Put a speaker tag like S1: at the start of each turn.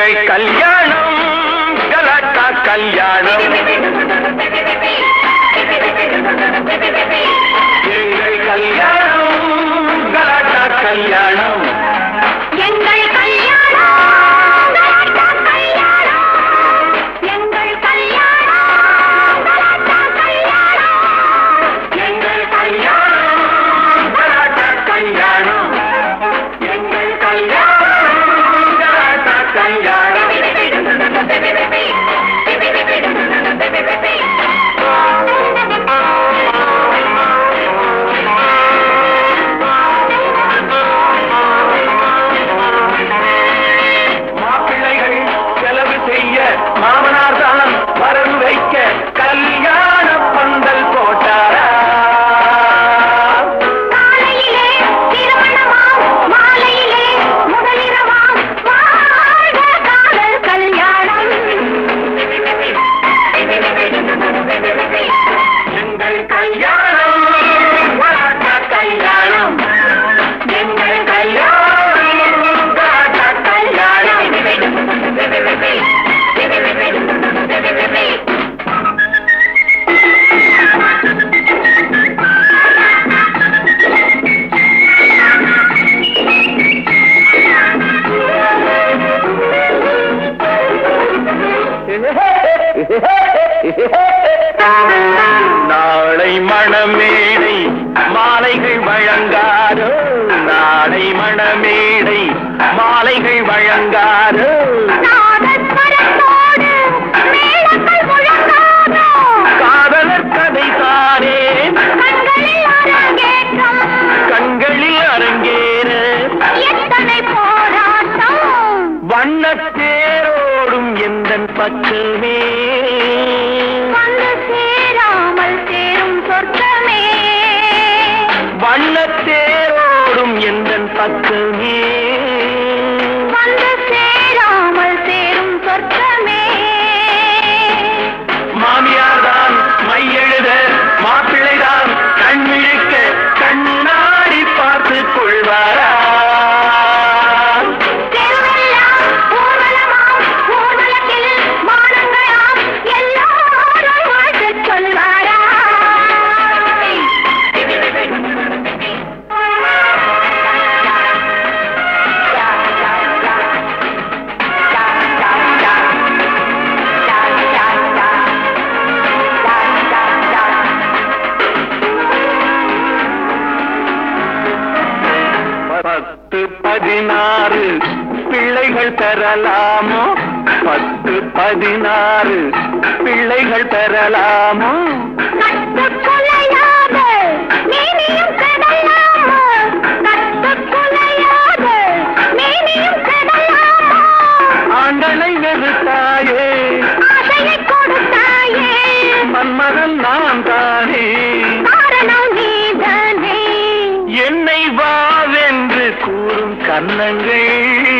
S1: எங்கள் கல்யாணம் கலாட்டா கல்யாணம் எங்கள் கல்யாணம் கலாட்டா கல்யாணம்
S2: எங்கள் கல்யாணம் கலாட்டா கல்யாணம் எங்கள் கல்யாணம் கலாட்டா கல்யாணம்
S1: எங்கள் கல்யாணம் கலாட்டா கல்யாணம் எங்கள் கல்யாணம் கலாட்டா கல்யாணம் மாப்பிள்ளைகள் செலவு செய்ய மாமனார் தான் வரவு வைக்க கல்யாண பந்தல் போட்டாரா
S2: காலையிலே திருமணமாம் மாலையிலே முதலிரவாம் வாழ்க காதல் கல்யாணம்
S1: எங்கள் கல்யாணம் கலாட்டா கல்யாணம் எங்கள் கல்யாணம் கலாட்டா கல்யாணம் நாளை மணமேடை மாலைகள் வழங்காதோ நாளை மணமேடை மாலைகள் வழங்காதோ
S2: நாதஸ்வரத்தோடு மேளங்கள் முழங்காதோ
S1: காதலர் கதை தானே
S2: கண்களில் அரங்கேற்றம்
S1: கண்களில் அரங்கேற
S2: எத்தனை போராட்டம்
S1: வண்ணத்தேரோடும் எந்தன் பக்கமே
S2: வந்து சேராமல் சேரும் சொர்க்கமே
S1: வண்ணத்தேரோடும் எந்தன் பக்கமே
S2: வந்து சேராமல் சேரும் சொர்க்கமே
S1: மாமியார் தான் மையெழுத மாப்பிள்ளை தான் கண்மிழுக்க கண்ணாடி பார்த்து கொள்வாரா
S2: தெருவெல்லாம் ஊர்வலமாம் ஊர்வலத்தில் மானங்களாம் எல்லாரும் வாழ்த்துச் சொல்வாரா
S1: பத்து பதினாறு பிள்ளைகள் பெறலாமோ பத்து பதினாறு பிள்ளைகள் பெறலாமோ
S2: கட்டுக்குலையாத மேனியும் கடலாமா கட்டுக்குலையாத மேனியும் கடலாமா
S1: ஆண்டனை வெறுத்தாயே
S2: ஆசையை கொடுத்தாயே
S1: மன்மகன் நான் தானே
S2: காரணம் நீதானே
S1: என்னை வாவென்று கூறும் கன்னங்கள்